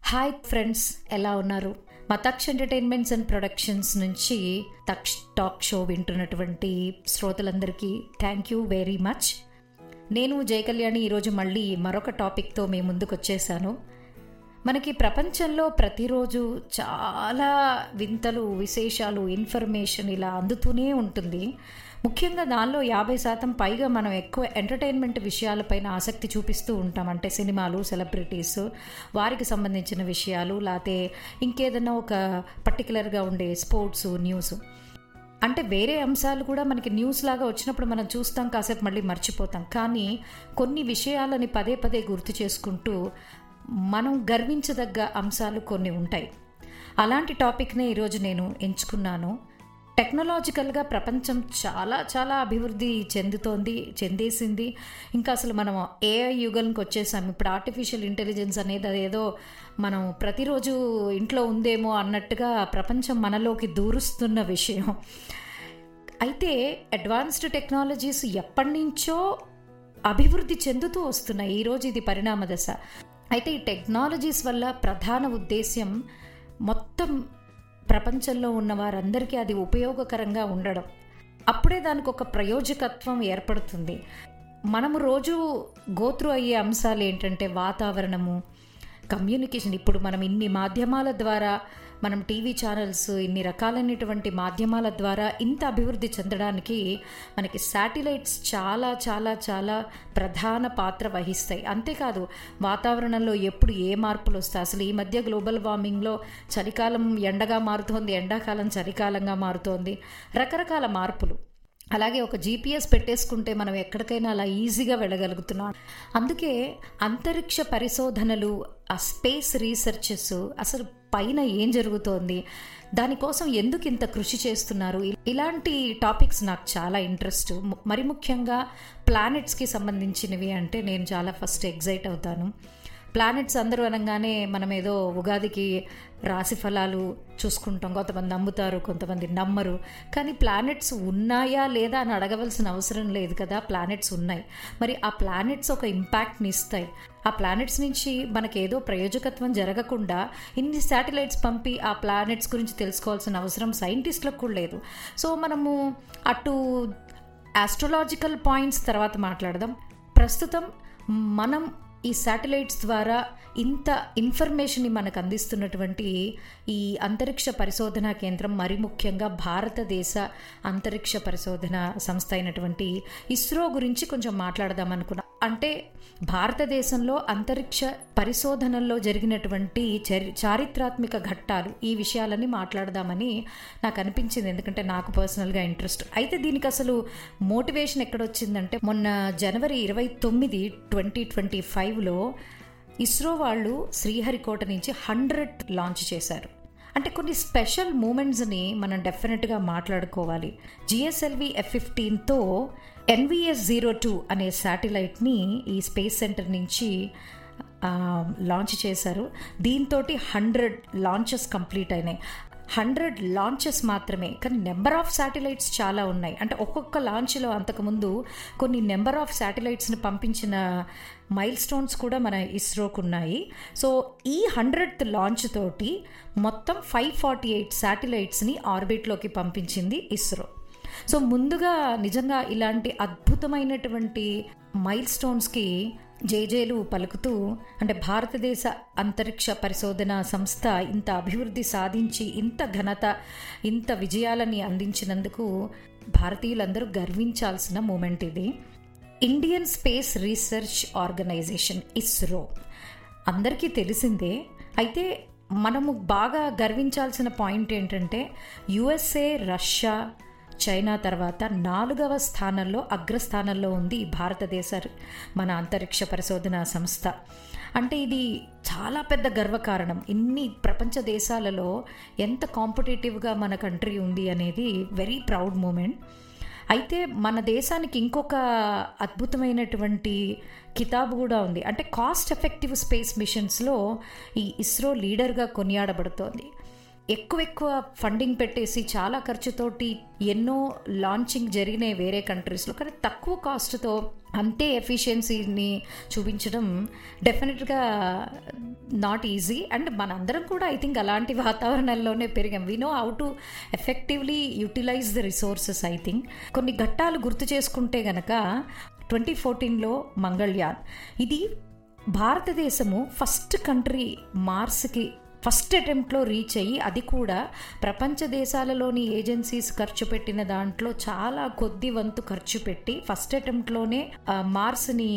hi friends ఎలా ఉన్నారు మా తక్ష ఎంటర్టైన్మెంట్స్ అండ్ ప్రొడక్షన్స్ నుంచి తక్ష టాక్ షో వింటున్నటువంటి శ్రోతలందరికీ థ్యాంక్ యూ వెరీ మచ్ నేను జయ కళ్యాణి ఈరోజు మళ్ళీ మరొక టాపిక్తో మీ ముందుకు వచ్చేసాను మనకి ప్రపంచంలో ప్రతిరోజు చాలా వింతలు విశేషాలు ఇన్ఫర్మేషన్ ఇలా అందుతూనే ఉంటుంది ముఖ్యంగా దానిలో యాభై శాతం పైగా మనం ఎక్కువ ఎంటర్టైన్మెంట్ విషయాలపైన ఆసక్తి చూపిస్తూ ఉంటాం అంటే సినిమాలు సెలబ్రిటీస్ వారికి సంబంధించిన విషయాలు లేకపోతే ఇంకేదన్నా ఒక పర్టికులర్గా ఉండే స్పోర్ట్స్ న్యూస్ అంటే వేరే అంశాలు కూడా మనకి న్యూస్ లాగా వచ్చినప్పుడు మనం చూస్తాం కాసేపు మళ్ళీ మర్చిపోతాం కానీ కొన్ని విషయాలని పదే పదే గుర్తు చేసుకుంటూ మనం గర్వించదగ్గ అంశాలు కొన్ని ఉంటాయి అలాంటి టాపిక్నే ఈరోజు నేను ఎంచుకున్నాను టెక్నాలజికల్గా ప్రపంచం చాలా చాలా అభివృద్ధి చెందుతోంది చెందేసింది ఇంకా అసలు మనం ఏఐ యుగంకి వచ్చేసాం ఇప్పుడు ఆర్టిఫిషియల్ ఇంటెలిజెన్స్ అనేది అదేదో మనం ప్రతిరోజు ఇంట్లో ఉందేమో అన్నట్టుగా ప్రపంచం మనలోకి దూరుస్తున్న విషయం అయితే అడ్వాన్స్డ్ టెక్నాలజీస్ ఎప్పటి నుంచో అభివృద్ధి చెందుతూ వస్తున్నాయి ఈరోజు ఇది పరిణామ దశ అయితే ఈ టెక్నాలజీస్ వల్ల ప్రధాన ఉద్దేశ్యం మొత్తం ప్రపంచంలో ఉన్న వారందరికీ అది ఉపయోగకరంగా ఉండడం అప్పుడే దానికి ఒక ప్రయోజకత్వం ఏర్పడుతుంది మనము రోజు గోత్రు అయ్యే అంశాలు ఏంటంటే వాతావరణము కమ్యూనికేషన్ ఇప్పుడు మనం ఇన్ని మాధ్యమాల ద్వారా మనం టీవీ ఛానల్స్ ఇన్ని రకాలైనటువంటి మాధ్యమాల ద్వారా ఇంత అభివృద్ధి చెందడానికి మనకి శాటిలైట్స్ చాలా చాలా చాలా ప్రధాన పాత్ర వహిస్తాయి అంతేకాదు వాతావరణంలో ఎప్పుడు ఏ మార్పులు వస్తాయి అసలు ఈ మధ్య గ్లోబల్ వార్మింగ్లో చలికాలం ఎండగా మారుతోంది ఎండాకాలం చలికాలంగా మారుతోంది రకరకాల మార్పులు అలాగే ఒక జీపీఎస్ పెట్టేసుకుంటే మనం ఎక్కడికైనా అలా ఈజీగా వెళ్ళగలుగుతున్నాం అందుకే అంతరిక్ష పరిశోధనలు ఆ స్పేస్ రీసెర్చెస్ అసలు పైన ఏం జరుగుతోంది దానికోసం ఎందుకు ఇంత కృషి చేస్తున్నారు ఇలాంటి టాపిక్స్ నాకు చాలా ఇంట్రెస్ట్ మరి ముఖ్యంగా ప్లానెట్స్కి సంబంధించినవి అంటే నేను చాలా ఫస్ట్ ఎగ్జైట్ అవుతాను ప్లానెట్స్ అందరూ అనగానే మనం ఏదో ఉగాదికి రాశి ఫలాలు చూసుకుంటాం కొంతమంది నమ్ముతారు కొంతమంది నమ్మరు కానీ ప్లానెట్స్ ఉన్నాయా లేదా అని అడగవలసిన అవసరం లేదు కదా ప్లానెట్స్ ఉన్నాయి మరి ఆ ప్లానెట్స్ ఒక ఇంపాక్ట్ని ఇస్తాయి ఆ ప్లానెట్స్ నుంచి మనకి ఏదో ప్రయోజకత్వం జరగకుండా ఇన్ని శాటిలైట్స్ పంపి ఆ ప్లానెట్స్ గురించి తెలుసుకోవాల్సిన అవసరం సైంటిస్టులకు కూడా లేదు సో మనము అటు ఆస్ట్రలాజికల్ పాయింట్స్ తర్వాత మాట్లాడదాం ప్రస్తుతం మనం ఈ శాటిలైట్స్ ద్వారా ఇంత ఇన్ఫర్మేషన్ని మనకు అందిస్తున్నటువంటి ఈ అంతరిక్ష పరిశోధనా కేంద్రం మరి ముఖ్యంగా భారతదేశ అంతరిక్ష పరిశోధన సంస్థ అయినటువంటి ఇస్రో గురించి కొంచెం మాట్లాడదాం అనుకున్నా అంటే భారతదేశంలో అంతరిక్ష పరిశోధనల్లో జరిగినటువంటి చరి చారిత్రాత్మక ఘట్టాలు ఈ విషయాలన్నీ మాట్లాడదామని నాకు అనిపించింది ఎందుకంటే నాకు పర్సనల్గా ఇంట్రెస్ట్ అయితే దీనికి అసలు మోటివేషన్ ఎక్కడొచ్చిందంటే మొన్న జనవరి ఇరవై తొమ్మిది ట్వంటీ ట్వంటీ ఫైవ్లో ఇస్రో వాళ్ళు శ్రీహరికోట నుంచి హండ్రెడ్ లాంచ్ చేశారు అంటే కొన్ని స్పెషల్ మూమెంట్స్ని మనం డెఫినెట్గా మాట్లాడుకోవాలి జిఎస్ఎల్వి ఎఫ్ ఫిఫ్టీన్తో ఎన్విఎస్ జీరో టూ అనే శాటిలైట్ని ఈ స్పేస్ సెంటర్ నుంచి లాంచ్ చేశారు దీంతో హండ్రెడ్ లాంచెస్ కంప్లీట్ అయినాయి హండ్రెడ్ లాంచెస్ మాత్రమే కానీ నెంబర్ ఆఫ్ శాటిలైట్స్ చాలా ఉన్నాయి అంటే ఒక్కొక్క లాంచ్లో అంతకుముందు కొన్ని నెంబర్ ఆఫ్ శాటిలైట్స్ని పంపించిన మైల్ స్టోన్స్ కూడా మన ఇస్రోకు ఉన్నాయి సో ఈ హండ్రెడ్ లాంచ్ తోటి మొత్తం ఫైవ్ ఫార్టీ ఎయిట్ శాటిలైట్స్ని ఆర్బిట్లోకి పంపించింది ఇస్రో సో ముందుగా నిజంగా ఇలాంటి అద్భుతమైనటువంటి మైల్ స్టోన్స్కి జేజేలు పలుకుతూ అంటే భారతదేశ అంతరిక్ష పరిశోధన సంస్థ ఇంత అభివృద్ధి సాధించి ఇంత ఘనత ఇంత విజయాలని అందించినందుకు భారతీయులందరూ గర్వించాల్సిన మూమెంట్ ఇది Indian space research organisation ISRO అందరికీ తెలిసిందే అయితే మనము బాగా గర్వించాల్సిన పాయింట్ ఏంటంటే యుఎస్ఏ రష్యా చైనా తర్వాత నాలుగవ స్థానంలో అగ్రస్థానంలో ఉంది భారతదేశ మన అంతరిక్ష పరిశోధన సంస్థ అంటే ఇది చాలా పెద్ద గర్వకారణం ఇన్ని ప్రపంచ దేశాలలో ఎంత కాంపిటేటివ్గా మన కంట్రీ ఉంది అనేది వెరీ ప్రౌడ్ మూమెంట్ అయితే మన దేశానికి ఇంకొక అద్భుతమైనటువంటి కితాబు కూడా ఉంది అంటే కాస్ట్ ఎఫెక్టివ్ స్పేస్ మిషన్స్లో ఈ ఇస్రో లీడర్గా కొనియాడబడుతోంది ఎక్కువ ఎక్కువ ఫండింగ్ పెట్టేసి చాలా ఖర్చుతోటి ఎన్నో లాంచింగ్ జరిగినాయి వేరే కంట్రీస్లో కానీ తక్కువ కాస్ట్తో అంతే ఎఫిషియన్సీని చూపించడం డెఫినెట్గా నాట్ ఈజీ అండ్ మనందరం కూడా ఐ థింక్ అలాంటి వాతావరణంలోనే పెరిగాం we know how to effectively utilise the resources I think కొన్ని ఘట్టాలు గుర్తు చేసుకుంటే గనక ట్వంటీ ఫోర్టీన్లో మంగళ్యాన్ ఇది భారతదేశము ఫస్ట్ కంట్రీ మార్స్కి ఫస్ట్ అటెంప్ట్లో రీచ్ అయ్యి అది కూడా ప్రపంచ దేశాలలోని ఏజెన్సీస్ ఖర్చు పెట్టిన దాంట్లో చాలా కొద్ది వంతు ఖర్చు పెట్టి ఫస్ట్ అటెంప్ట్లోనే మార్స్ని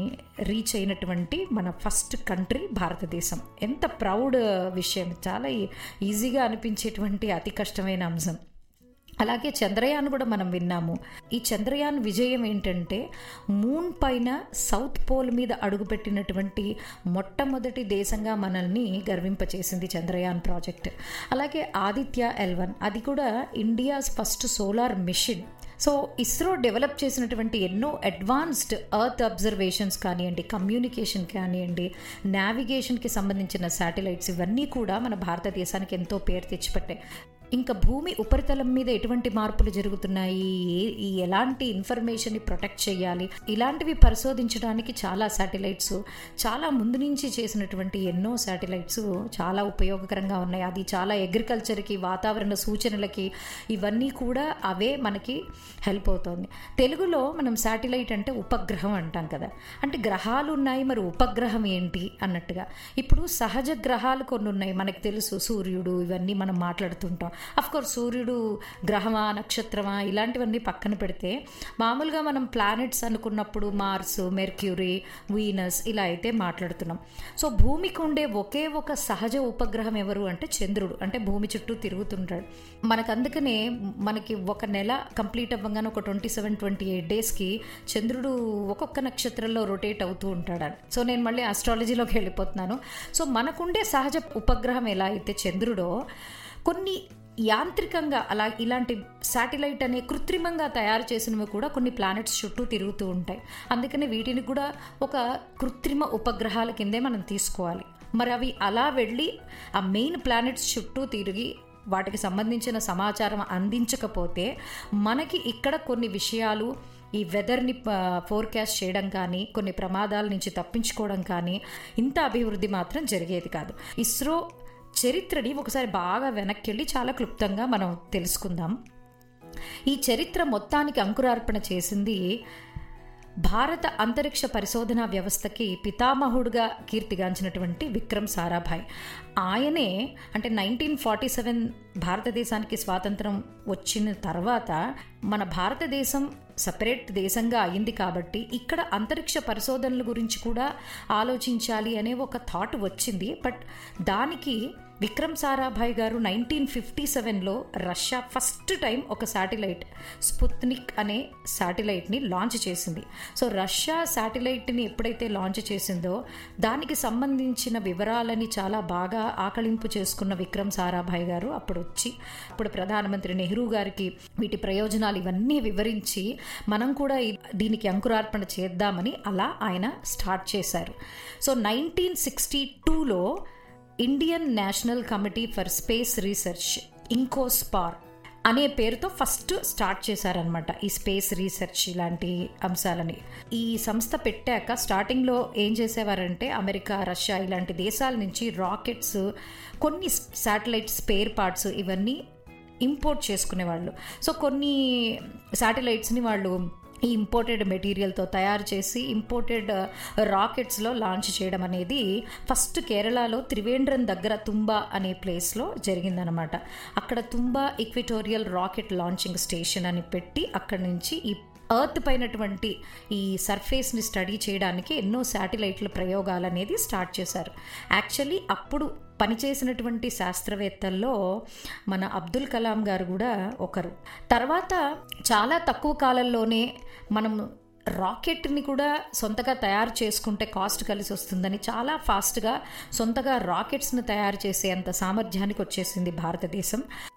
రీచ్ అయినటువంటి మన ఫస్ట్ కంట్రీ భారతదేశం ఎంత ప్రౌడ్ విషయం చాలా ఈజీగా అనిపించేటువంటి అతి కష్టమైన అంశం అలాగే చంద్రయాన్ కూడా మనం విన్నాము ఈ చంద్రయాన్ విజయం ఏంటంటే మూన్ పైన సౌత్ పోల్ మీద అడుగుపెట్టినటువంటి మొట్టమొదటి దేశంగా మనల్ని గర్వింపచేసింది చంద్రయాన్ ప్రాజెక్ట్ అలాగే ఆదిత్య ఎల్వన్ అది కూడా India's first solar mission so ISRO develop చేసినటువంటి ఎన్నో అడ్వాన్స్డ్ ఎర్త్ అబ్జర్వేషన్స్ కానివ్వండి కమ్యూనికేషన్ కానివ్వండి నావిగేషన్కి సంబంధించిన శాటిలైట్స్ ఇవన్నీ కూడా మన భారతదేశానికి ఎంతో పేరు తెచ్చిపెట్టాయి ఇంకా భూమి ఉపరితలం మీద ఎటువంటి మార్పులు జరుగుతున్నాయి ఈ ఎలాంటి ఇన్ఫర్మేషన్ని ప్రొటెక్ట్ చేయాలి ఇలాంటివి పరిశోధించడానికి చాలా శాటిలైట్స్ చాలా ముందు నుంచి చేసినటువంటి ఎన్నో శాటిలైట్స్ చాలా ఉపయోగకరంగా ఉన్నాయి అది చాలా అగ్రికల్చర్కి వాతావరణ సూచనలకి ఇవన్నీ కూడా అవే మనకి హెల్ప్ అవుతుంది తెలుగులో మనం శాటిలైట్ అంటే ఉపగ్రహం అంటాం కదా అంటే గ్రహాలు ఉన్నాయి మరి ఉపగ్రహం ఏంటి అన్నట్టుగా ఇప్పుడు సహజ గ్రహాలు కొన్ని ఉన్నాయి మనకు తెలుసు సూర్యుడు ఇవన్నీ మనం మాట్లాడుతుంటాం కోర్స్ సూర్యుడు గ్రహమా నక్షత్రమా ఇలాంటివన్నీ పక్కన పెడితే మామూలుగా మనం ప్లానెట్స్ అనుకున్నప్పుడు మార్స్ మెర్క్యూరీ వీనస్ ఇలా అయితే మాట్లాడుతున్నాం సో భూమికి ఉండే ఒకే ఒక సహజ ఉపగ్రహం ఎవరు అంటే చంద్రుడు అంటే భూమి చుట్టూ తిరుగుతుంటాడు మనకు అందుకనే మనకి ఒక నెల కంప్లీట్ అవ్వగానే ఒక ట్వంటీ సెవెన్ ట్వంటీ ఎయిట్ డేస్కి చంద్రుడు ఒక్కొక్క నక్షత్రంలో రొటేట్ అవుతూ ఉంటాడు సో నేను మళ్ళీ ఆస్ట్రాలజీలోకి వెళ్ళిపోతున్నాను సో మనకుండే సహజ ఉపగ్రహం ఎలా అయితే చంద్రుడో కొన్ని యాంత్రికంగా అలా ఇలాంటి శాటిలైట్ అనే కృత్రిమంగా తయారు చేసినవి కూడా కొన్ని ప్లానెట్స్ చుట్టూ తిరుగుతూ ఉంటాయి అందుకని వీటిని కూడా ఒక కృత్రిమ ఉపగ్రహాల కిందే మనం తీసుకోవాలి మరి అవి అలా వెళ్ళి ఆ మెయిన్ ప్లానెట్స్ చుట్టూ తిరిగి వాటికి సంబంధించిన సమాచారం అందించకపోతే మనకి ఇక్కడ కొన్ని విషయాలు ఈ వెదర్ని ఫోర్కాస్ట్ చేయడం కానీ కొన్ని ప్రమాదాల నుంచి తప్పించుకోవడం కానీ ఇంత అభివృద్ధి మాత్రం జరిగేది కాదు ఇస్రో చరిత్రని ఒకసారి బాగా వెనక్కి వెళ్ళి చాలా క్లుప్తంగా మనం తెలుసుకుందాం ఈ చరిత్ర మొత్తానికి అంకురార్పణ చేసింది భారత అంతరిక్ష పరిశోధన వ్యవస్థకి పితామహుడుగా కీర్తిగాంచినటువంటి విక్రమ్ సారాభాయ్ ఆయనే అంటే నైన్టీన్ ఫార్టీ సెవెన్ భారతదేశానికి స్వాతంత్రం వచ్చిన తర్వాత మన భారతదేశం సపరేట్ దేశంగా అయింది కాబట్టి ఇక్కడ అంతరిక్ష పరిశోధనల గురించి కూడా ఆలోచించాలి అనే ఒక థాట్ వచ్చింది బట్ దానికి విక్రమ్ సారాభాయ్ గారు నైన్టీన్ ఫిఫ్టీ సెవెన్లో రష్యా ఫస్ట్ టైం ఒక శాటిలైట్ స్పుత్నిక్ అనే శాటిలైట్ని లాంచ్ చేసింది సో రష్యా శాటిలైట్ని ఎప్పుడైతే లాంచ్ చేసిందో దానికి సంబంధించిన వివరాలని చాలా బాగా ఆకలింపు చేసుకున్న విక్రమ్ సారాభాయ్ గారు అప్పుడు వచ్చి అప్పుడు ప్రధానమంత్రి నెహ్రూ గారికి వీటి ప్రయోజనాలు ఇవన్నీ వివరించి మనం కూడా దీనికి అంకురార్పణ చేద్దామని అలా ఆయన స్టార్ట్ చేశారు సో నైన్టీన్ సిక్స్టీ టూలో Indian national committee for space research INCOSPAR అనే పేరుతో ఫస్ట్ స్టార్ట్ చేశారనమాట ఈ స్పేస్ రీసెర్చ్ ఇలాంటి అంశాలని ఈ సంస్థ పెట్టాక స్టార్టింగ్లో ఏం చేసేవారంటే అమెరికా రష్యా ఇలాంటి దేశాల నుంచి రాకెట్స్ కొన్ని శాటిలైట్ స్పేర్ పార్ట్స్ ఇవన్నీ ఇంపోర్ట్ చేసుకునేవాళ్ళు సో కొన్ని శాటిలైట్స్ని వాళ్ళు ఈ ఇంపోర్టెడ్ మెటీరియల్తో తయారు చేసి ఇంపోర్టెడ్ రాకెట్స్లో లాంచ్ చేయడం అనేది ఫస్ట్ కేరళలో త్రివేంద్రం దగ్గర తుంబా అనే ప్లేస్లో జరిగిందనమాట అక్కడ Thumba equatorial rocket launching station అని పెట్టి అక్కడి నుంచి ఈ ఎర్త్ పైనటువంటి ఈ సర్ఫేస్ని స్టడీ చేయడానికి ఎన్నో శాటిలైట్ల ప్రయోగాలు అనేది స్టార్ట్ చేశారు యాక్చువల్లీ అప్పుడు పనిచేసినటువంటి శాస్త్రవేత్తల్లో మన అబ్దుల్ కలాం గారు కూడా ఒకరు తర్వాత చాలా తక్కువ కాలంలోనే మనం రాకెట్ని కూడా సొంతగా తయారు చేసుకుంటే కాస్ట్ కలిసి వస్తుందని చాలా ఫాస్ట్గా సొంతగా రాకెట్స్ని తయారు చేసే అంత సామర్థ్యానికి వచ్చేసింది భారతదేశం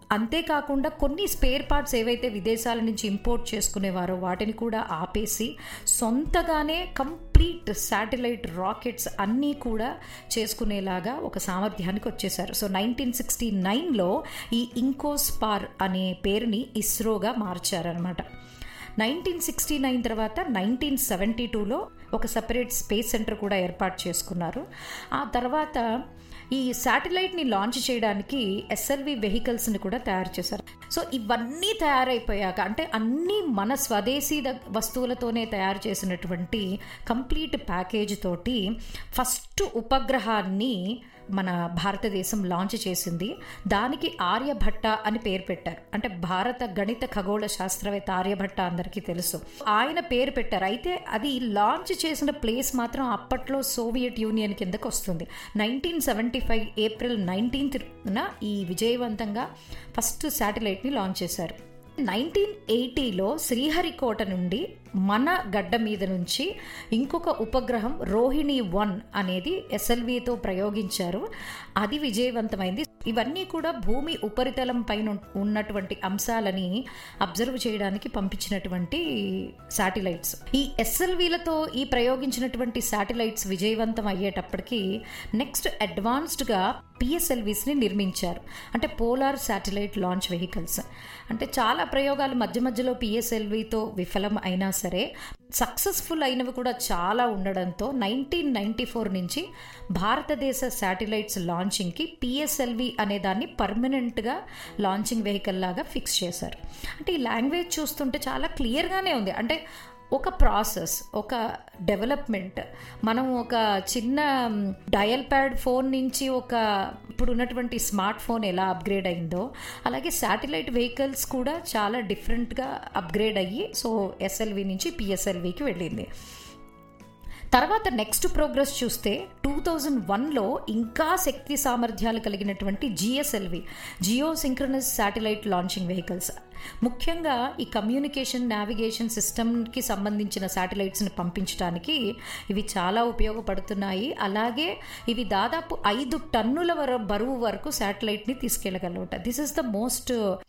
అంతేకాకుండా కొన్ని స్పేర్ పార్ట్స్ ఏవైతే విదేశాల నుంచి ఇంపోర్ట్ చేసుకునేవారో వాటిని కూడా ఆపేసి సొంతగానే కంప్లీట్ శాటిలైట్ రాకెట్స్ అన్నీ కూడా చేసుకునేలాగా ఒక సామర్థ్యానికి వచ్చేసారు సో నైన్టీన్ సిక్స్టీ నైన్లో ఈ ఇంకోస్పార్ అనే పేరుని ఇస్రోగా మార్చారనమాట నైన్టీన్ సిక్స్టీ నైన్ తర్వాత నైన్టీన్ సెవెంటీ టూలో ఒక సపరేట్ స్పేస్ సెంటర్ కూడా ఏర్పాటు చేసుకున్నారు ఆ తర్వాత ఈ శాటిలైట్ని లాంచ్ చేయడానికి ఎస్ఎల్వి వెహికల్స్ని కూడా తయారు చేశారు సో ఇవన్నీ తయారైపోయాక అంటే అన్నీ మన స్వదేశీ వస్తువులతోనే తయారు చేసినటువంటి కంప్లీట్ ప్యాకేజ్ తోటి ఫస్ట్ ఉపగ్రహాన్ని మన భారతదేశం లాంచ్ చేసింది దానికి ఆర్యభట్ట అని పేరు పెట్టారు అంటే భారత గణిత ఖగోళ శాస్త్రవేత్త ఆర్యభట్ట అందరికీ తెలుసు ఆయన పేరు పెట్టారు అయితే అది లాంచ్ చేసిన ప్లేస్ మాత్రం అప్పట్లో సోవియట్ యూనియన్ కిందకు వస్తుంది నైన్టీన్ సెవెంటీ ఫైవ్ ఏప్రిల్ నైన్టీన్త్న ఈ విజయవంతంగా ఫస్ట్ శాటిలైట్ని లాంచ్ చేశారు నైన్టీన్ ఎయిటీలో శ్రీహరికోట నుండి మన గడ్డ మీద నుంచి ఇంకొక ఉపగ్రహం రోహిణి వన్ అనేది ఎస్ఎల్వితో ప్రయోగించారు అది విజయవంతమైంది ఇవన్నీ కూడా భూమి ఉపరితలం పైన ఉన్నటువంటి అంశాలని అబ్జర్వ్ చేయడానికి పంపించినటువంటి శాటిలైట్స్ ఈ ఎస్ఎల్వీలతో ఈ ప్రయోగించినటువంటి శాటిలైట్స్ విజయవంతం అయ్యేటప్పటికి నెక్స్ట్ అడ్వాన్స్డ్గా పిఎస్ఎల్వీస్ని నిర్మించారు అంటే పోలార్ శాటిలైట్ లాంచ్ వెహికల్స్ అంటే చాలా ప్రయోగాలు మధ్య మధ్యలో పిఎస్ఎల్వీతో విఫలం అయినా సరే సక్సెస్ఫుల్ అయినవి కూడా చాలా ఉండడంతో నైన్టీన్ నైంటీ ఫోర్ నుంచి భారతదేశ శాటిలైట్స్ లాంచింగ్కి పిఎస్ఎల్వి అనే దాన్ని పర్మనెంట్గా లాంచింగ్ వెహికల్ లాగా ఫిక్స్ చేశారు అంటే ఈ లాంగ్వేజ్ చూస్తుంటే చాలా క్లియర్గానే ఉంది అంటే ఒక ప్రాసెస్ ఒక డెవలప్మెంట్ మనం ఒక చిన్న డయల్ ప్యాడ్ ఫోన్ నుంచి ఒక ఇప్పుడు ఉన్నటువంటి స్మార్ట్ ఫోన్ ఎలా అప్గ్రేడ్ అయిందో అలాగే శాటిలైట్ వెహికల్స్ కూడా చాలా డిఫరెంట్గా అప్గ్రేడ్ అయ్యి సో ఎస్ఎల్వి నుంచి పిఎస్ఎల్వికి వెళ్ళింది తర్వాత నెక్స్ట్ ప్రోగ్రెస్ చూస్తే టూ థౌజండ్ వన్లో ఇంకా శక్తి సామర్థ్యాలు కలిగినటువంటి GSLV geo synchronous satellite launching vehicles ముఖ్యంగా ఈ కమ్యూనికేషన్ నావిగేషన్ సిస్టమ్కి సంబంధించిన శాటిలైట్స్ని పంపించడానికి ఇవి చాలా ఉపయోగపడుతున్నాయి అలాగే ఇవి దాదాపు ఐదు టన్నుల వర బరువు వరకు శాటిలైట్ని తీసుకెళ్ళగలట this is the most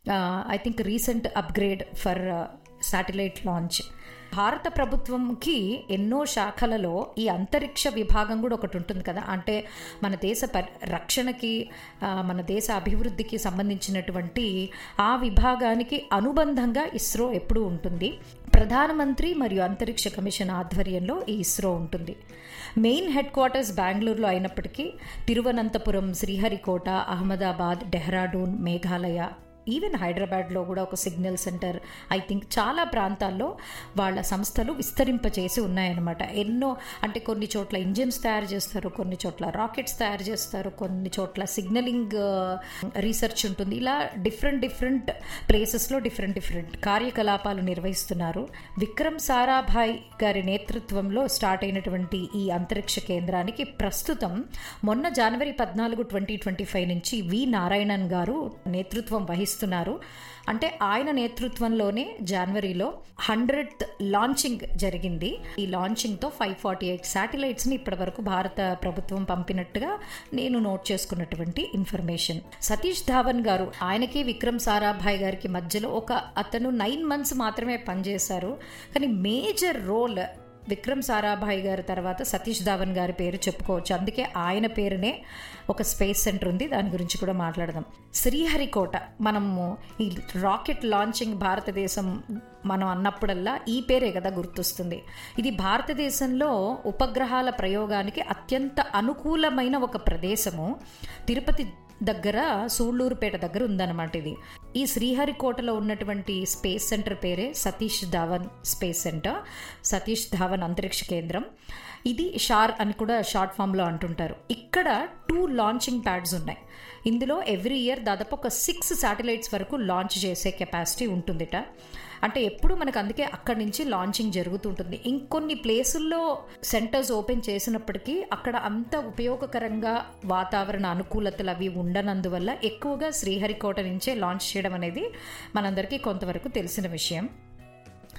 I think recent upgrade for satellite launch భారత ప్రభుత్వంకి ఎన్నో శాఖలలో ఈ అంతరిక్ష విభాగం కూడా ఒకటి ఉంటుంది కదా అంటే మన దేశ రక్షణకి మన దేశ అభివృద్ధికి సంబంధించినటువంటి ఆ విభాగానికి అనుబంధంగా ఇస్రో ఎప్పుడూ ఉంటుంది ప్రధానమంత్రి మరియు అంతరిక్ష కమిషన్ ఆధ్వర్యంలో ఈ ఇస్రో ఉంటుంది మెయిన్ హెడ్ క్వార్టర్స్ బెంగళూరులో అయినప్పటికీ తిరువనంతపురం శ్రీహరికోట అహ్మదాబాద్ డెహ్రాడూన్ మేఘాలయ ఈవెన్ హైదరాబాద్లో కూడా ఒక సిగ్నల్ సెంటర్ ఐ థింక్ చాలా ప్రాంతాల్లో వాళ్ళ సంస్థలు విస్తరింపచేసి ఉన్నాయన్నమాట ఎన్నో అంటే కొన్ని చోట్ల ఇంజిన్స్ తయారు చేస్తారు కొన్ని చోట్ల రాకెట్స్ తయారు చేస్తారు కొన్ని చోట్ల సిగ్నలింగ్ రీసెర్చ్ ఉంటుంది ఇలా డిఫరెంట్ డిఫరెంట్ ప్లేసెస్లో డిఫరెంట్ డిఫరెంట్ కార్యకలాపాలు నిర్వహిస్తున్నారు విక్రమ్ సారాభాయ్ గారి నేతృత్వంలో స్టార్ట్ అయినటువంటి ఈ అంతరిక్ష కేంద్రానికి ప్రస్తుతం మొన్న జనవరి పద్నాలుగు ట్వంటీ ట్వంటీ ఫైవ్ నుంచి వి నారాయణన్ గారు నేతృత్వం వహిస్తున్నారు అంటే ఆయన నేతృత్వంలోనే జనవరిలో హండ్రెడ్ లాంచింగ్ జరిగింది ఈ లాంచింగ్తో ఫైవ్ ఫార్టీ ఎయిట్ శాటిలైట్స్ని ఇప్పటి వరకు భారత ప్రభుత్వం పంపినట్టుగా నేను నోట్ చేసుకున్నటువంటి ఇన్ఫర్మేషన్ సతీష్ ధావన్ గారు ఆయనకి విక్రమ్ సారాభాయ్ గారికి మధ్యలో ఒక అతను నైన్ మంత్స్ మాత్రమే పనిచేశారు కానీ మేజర్ రోల్ విక్రమ్ సారాభాయ్ గారి తర్వాత సతీష్ ధావన్ గారి పేరు చెప్పుకోవచ్చు అందుకే ఆయన పేరునే ఒక స్పేస్ సెంటర్ ఉంది దాని గురించి కూడా మాట్లాడదాం శ్రీహరికోట మనము ఈ రాకెట్ లాంచింగ్ భారతదేశం మనం అన్నప్పుడల్లా ఈ పేరే కదా గుర్తొస్తుంది ఇది భారతదేశంలో ఉపగ్రహాల ప్రయోగానికి అత్యంత అనుకూలమైన ఒక ప్రదేశము తిరుపతి దగ్గర సూళ్ళూరుపేట దగ్గర ఉందన్నమాట ఇది ఈ శ్రీహరికోటలో ఉన్నటువంటి స్పేస్ సెంటర్ పేరే సతీష్ ధావన్ స్పేస్ సెంటర్ సతీష్ ధావన్ అంతరిక్ష కేంద్రం ఇది షార్ అని కూడా షార్ట్ ఫామ్లో అంటుంటారు ఇక్కడ టూ లాంచింగ్ ప్యాడ్స్ ఉన్నాయి ఇందులో ఎవ్రీ ఇయర్ దాదాపు ఒక సిక్స్ శాటిలైట్స్ వరకు లాంచ్ చేసే కెపాసిటీ ఉంటుందిట అంటే ఎప్పుడు మనకు అందుకే అక్కడి నుంచి లాంచింగ్ జరుగుతుంటుంది ఇంకొన్ని ప్లేసుల్లో సెంటర్స్ ఓపెన్ చేసినప్పటికీ అక్కడ అంత ఉపయోగకరంగా వాతావరణ అనుకూలతలు అవి ఉండనందువల్ల ఎక్కువగా శ్రీహరికోట నుంచే లాంచ్ చేయడం అనేది మనందరికీ కొంతవరకు తెలిసిన విషయం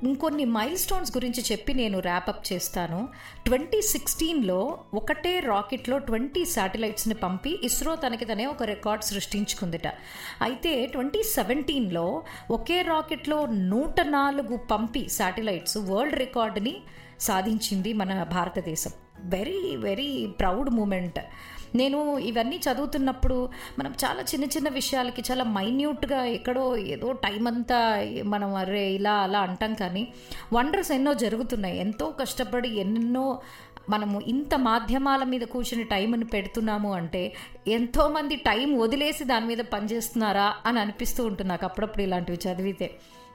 ఇంకొన్ని మైల్ స్టోన్స్ గురించి చెప్పి నేను ర్యాపప్ చేస్తాను ట్వంటీ సిక్స్టీన్లో ఒకటే రాకెట్లో ట్వంటీ శాటిలైట్స్ని పంపి ఇస్రో తనకి తనే ఒక రికార్డ్ సృష్టించుకుందిట అయితే ట్వంటీ సెవెంటీన్లో ఒకే రాకెట్లో నూట నాలుగు పంపి శాటిలైట్స్ వరల్డ్ రికార్డుని సాధించింది మన భారతదేశం వెరీ వెరీ ప్రౌడ్ మూమెంట్ నేను ఇవన్నీ చదువుతున్నప్పుడు మనం చాలా చిన్న చిన్న విషయాలకి చాలా మైన్యూట్గా ఎక్కడో ఏదో టైం అంతా మనం అరే ఇలా అలా అంటాం కానీ వండర్స్ ఎన్నో జరుగుతున్నాయి ఎంతో కష్టపడి ఎన్నెన్నో మనము ఇంత మాధ్యమాల మీద కూర్చుని టైంని పెడుతున్నాము అంటే ఎంతోమంది టైం వదిలేసి దాని మీద పనిచేస్తున్నారా అని అనిపిస్తూ ఉంటుంది నాకు అప్పుడప్పుడు ఇలాంటివి చదివితే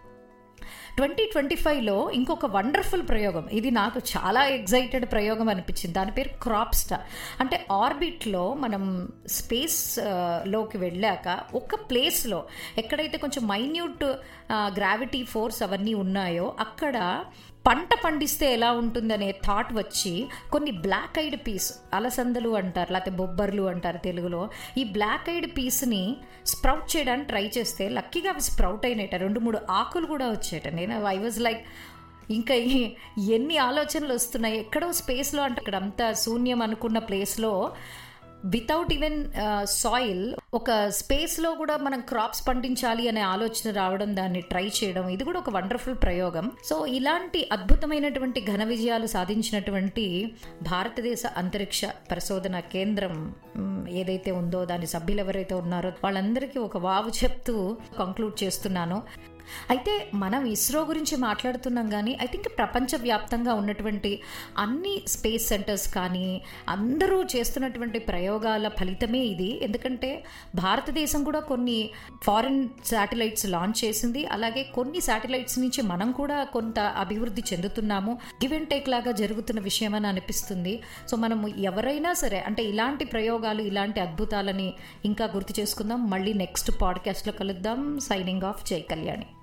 ట్వంటీ ట్వంటీ ఫైవ్లో ఇంకొక వండర్ఫుల్ ప్రయోగం ఇది నాకు చాలా ఎగ్జైటెడ్ ప్రయోగం అనిపించింది దాని పేరు క్రాప్స్టా అంటే ఆర్బిట్లో మనం స్పేస్ లోకి వెళ్ళాక ఒక ప్లేస్లో ఎక్కడైతే కొంచెం మైన్యూట్ గ్రావిటీ ఫోర్స్ అవన్నీ ఉన్నాయో అక్కడ పంట పండిస్తే ఎలా ఉంటుందనే థాట్ వచ్చి కొన్ని బ్లాక్ ఐడ్ పీస్ అలసందలు అంటారు లేకపోతే బొబ్బర్లు అంటారు తెలుగులో ఈ బ్లాక్ ఐడ్ పీస్ని స్ప్రౌట్ చేయడానికి ట్రై చేస్తే లక్కీగా అవి స్ప్రౌట్ అయినట రెండు మూడు ఆకులు కూడా వచ్చేట నేను ఐ వాజ్ లైక్ ఇంకా ఎన్ని ఆలోచనలు వస్తున్నాయి ఎక్కడో స్పేస్లో అంటే ఇక్కడ అంతా శూన్యం అనుకున్న ప్లేస్లో వితౌట్ ఈవెన్ సాయిల్ ఒక స్పేస్లో కూడా మనం క్రాప్స్ పండించాలి అనే ఆలోచన రావడం దాన్ని ట్రై చేయడం ఇది కూడా ఒక వండర్ఫుల్ ప్రయోగం సో ఇలాంటి అద్భుతమైనటువంటి ఘన విజయాలు సాధించినటువంటి భారతదేశ అంతరిక్ష పరిశోధన కేంద్రం ఏదైతే ఉందో దాని సభ్యులు ఎవరైతే ఉన్నారో వాళ్ళందరికీ ఒక వావు చెప్తూ కంక్లూడ్ చేస్తున్నాను అయితే మనం ఇస్రో గురించి మాట్లాడుతున్నాం కానీ ఐ థింక్ ప్రపంచవ్యాప్తంగా ఉన్నటువంటి అన్ని స్పేస్ సెంటర్స్ కానీ అందరూ చేస్తున్నటువంటి ప్రయోగాల ఫలితమే ఇది ఎందుకంటే భారతదేశం కూడా కొన్ని ఫారిన్ శాటిలైట్స్ లాంచ్ చేసింది అలాగే కొన్ని శాటిలైట్స్ నుంచి మనం కూడా కొంత అభివృద్ధి చెందుతున్నాము గివ్ అండ్ టేక్ లాగా జరుగుతున్న విషయం అని అనిపిస్తుంది సో మనము ఎవరైనా సరే అంటే ఇలాంటి ప్రయోగాలు ఇలాంటి అద్భుతాలని ఇంకా గుర్తు చేసుకుందాం మళ్ళీ నెక్స్ట్ పాడ్కాస్ట్లో కలుద్దాం సైనింగ్ ఆఫ్ జై కళ్యాణి